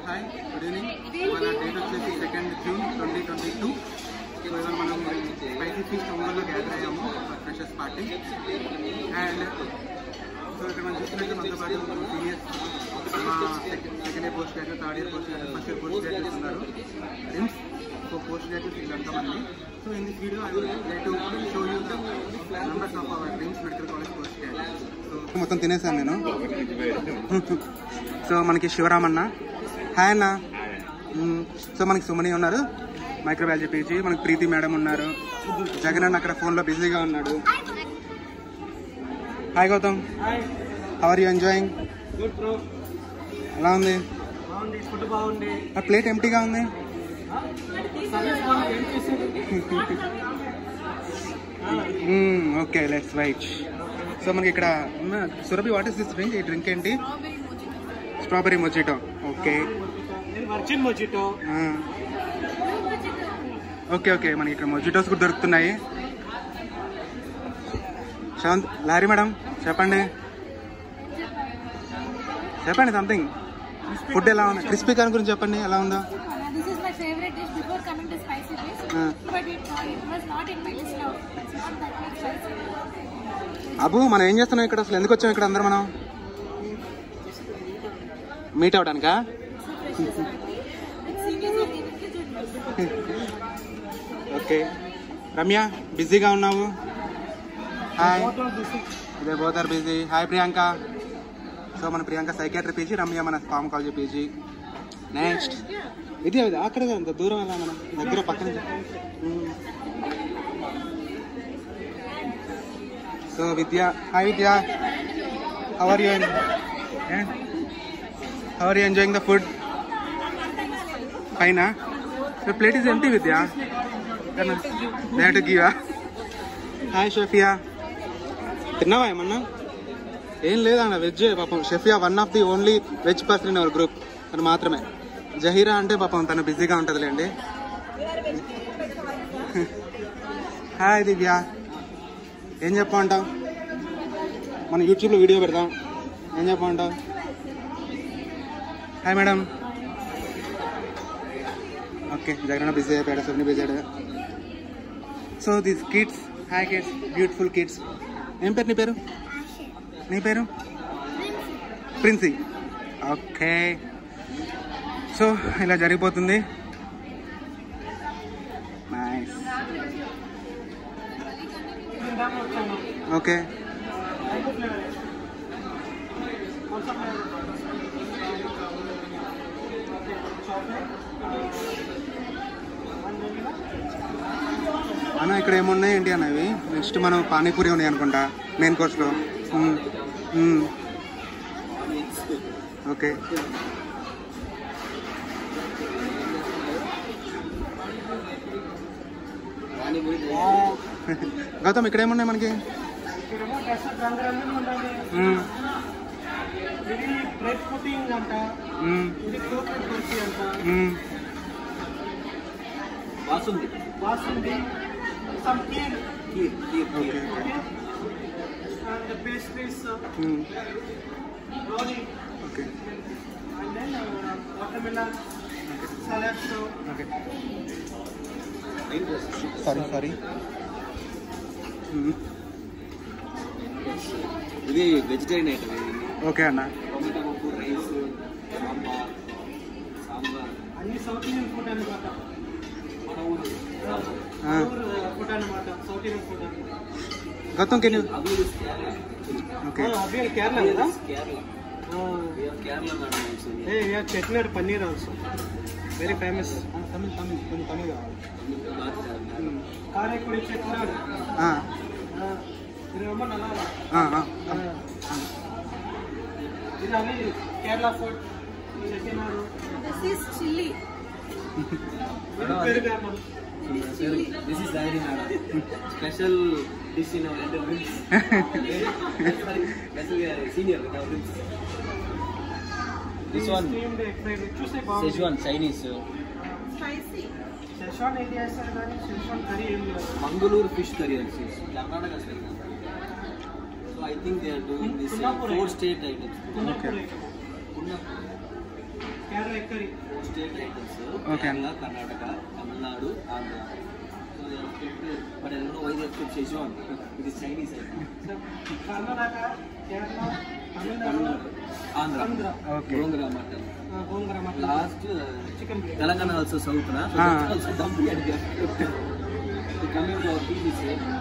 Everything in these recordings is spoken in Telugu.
హాయ్ గుడ్ ఈవినింగ్ ఇవాళ డేట్ వచ్చేసి second June twenty twenty two so ఇవాళ మనం స్పైసీ ఫిష్ ఒంగోలులో గ్యాదర్ అయ్యాము ఫ్రెషర్స్ పార్టీ అండ్ సో ఇక్కడ మనం చూసినట్టు మనతో పాటు సీనియర్స్ మా second year post graduate third year post graduate first year post graduates ఉన్నారు రిమ్స్ సో పోస్ట్ గ్రాడ్యుయేట్స్ వీళ్ళంతా మంది so in this video I will like to show you the numbers of our RIMS medical college post graduate so మొత్తం తినేసాను నేను సో మనకి శివరామన్న హాయ్ అన్న మ్మ్. సో మనకి సుమని ఉన్నారు మైక్రోబయాలజీ పీజీ మనకి ప్రీతి మేడం ఉన్నారు జగన్ అన్న అక్కడ ఫోన్లో బిజీగా ఉన్నాడు hi Gautam how are you enjoying good bro ఎలా ఉంది బాగుంది ఫుడ్ బాగుంది ఆ ప్లేట్ ఎంటీగా ఉంది సర్వీస్ బాగుంది ఏం చేసేది ఓకే లెట్స్ రైట్ సో మనకి ఇక్కడ ఉన్న Surabhi what is this drink ఈ డ్రింక్ ఏంటి స్ట్రాబెరీ మొజిటో ఓకే నేను వర్జిన్ మొజిటో ఓకే ఓకే మనకి ఇక్కడ మొజిటోస్ కూడా దొరుకుతున్నాయి శాంత్ లారీ మేడం చెప్పండి చెప్పండి సంథింగ్ ఫుడ్ ఎలా ఉంది క్రిస్పీ కార్న్ గురించి చెప్పండి ఎలా ఉందో Uh, this is my favorite dish before coming to spicy dish, Uh. but it, uh, it was not in my list now. It's not that much spicy. అబ్బు మనం ఏం చేస్తున్నాం ఇక్కడ అసలు ఎందుకు వచ్చాం ఇక్కడ అందరం మనం మీట్ అవడానికా It's a freshest party. It's seniors and individuals. Okay Ramya బిజీగా ఉన్నావు హాయ్ ఇదే bother busy hi Priyanka so మన ప్రియాంక సైకాట్రీ పీజీ రమ్య మన ఫార్మ్ కాలేజీ పీజీ నెక్స్ట్ ఇది అది అక్కడ అంత దూరం ఎలా మనం దగ్గర పక్కన so Vidya hi Vidya how are you how are you enjoying the food పైన plate is empty Vidya to give hi Shafiya తిన్నావా ఏమన్నా ఏం లేదన్న వెజ్ పాపం Shafiya one of the only veg person in our group తను మాత్రమే జహీరా అంటే పాపం తను బిజీగా ఉంటుందిలేండి హాయ్ దివ్య ఏం చెప్పమంటావు మన యూట్యూబ్లో వీడియో పెడదాం ఏం చెప్పమంటావు hi madam okay Jagan busy అయిపోయాడు సున్ని బిజీ అయ్యాడు so this kids hi kids beautiful kids ఏం పేరు నీ పేరు నీ పేరు ప్రిన్సీ ఓకే సో ఇలా జరిగిపోతుంది నైస్ ఓకే అన్న ఇక్కడ ఏమున్నాయి ఏంటి అన్న ఇవి నెక్స్ట్ మనం పానీపూరి ఉన్నాయి అనుకుంటా మెయిన్ కోర్స్లో ఓకే గౌతమ్ ఇక్కడ ఏమున్నాయి మనకి ఇక్కడేమో డ్రెస్ రంగురంగులు ఉండాలి మ్మ్. ఇది బ్రెడ్ పుట్టింగ్ అంట మ్మ్. ఇది కోకోనట్ కుల్ఫీ అంట మ్మ్. Basundi basundi some kheer kheer kheer okay okay and pastries మ్మ్. రోలీ okay and then watermelon salads okay sorry sorry మ్మ్. ఇది వెజిటేరియన్ ఐటమ్ ఇది ఓకే అన్న టొమాటో పప్పు రైస్ సాంబార్ సాంబార్ అన్ని సౌత్ ఇండియన్ ఫుడ్ అనమాట మన ఊరు ఆ. ఫుడ్ అనమాట South Indian food Gautam can అభివృద్ధి కేరళ ఓకే అవి కేరళ కదా Kerala We are Kerala madam also. ఏ Chettinad paneer also very famous Tamil Tamil కొంచెం తమిళ్ కావాలి బాత్ కేరళ. కారైపొడి చెట్నాడు ఆ, ఇది ரொம்ப நல்லா ఆ, ఆ. ఇది అని Kerala food Chettinad This is chili. పెరుగు అన్నం This is dairy madam. Special dish in our enterprise. Special uh, senior in our ribs. This one, steamed egg fried చూస్తే బాగుంది Szechuan Chinese. Spicy. సెషాన్ ఏం చేస్తారు కానీ సెషాన్ కర్రీ ఏం లేదు Mangalore fish curry also. Karnataka style. So I think they are doing this uh, Kunnapur four item. state items. కున్నప్పుడు Okay. Kunnapur. Kerala curry. State items Okay. Kerala Karnataka Tamil Nadu Andhra so but I don't know why they skip చేసాం ఇది Chinese item So, Karnataka, Kerala, Tamil Nadu, Tamil Nadu Andhra Andhra, okay gongura mutton uh, Gongara mutton, last chicken biryani. Telangana also south నా Ah. Also dum biryani coming to our TVs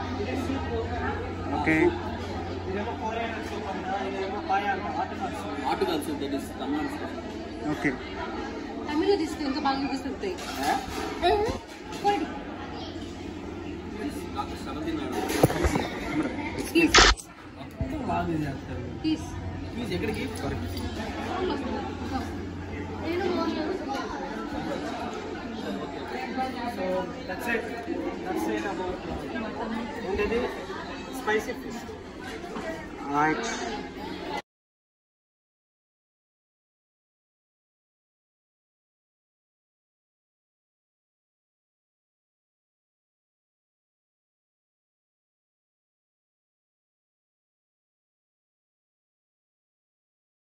okay ఇదేమో coriander soup అంట, ఇదేమో పాయ అంట, ఆటగాడు soup. ఆటు also that is Tamil Nadu special okay Tamil తీసుకు ఇంకా బాగా చూపిస్తుంటాయి తమిళనాడు తీస్ బాగా చేస్తారు తీస్ ప్లీజ్ ఎక్కడికి నేను So, that's it. That's it about uh, ఉండేది spicy fish. రైట్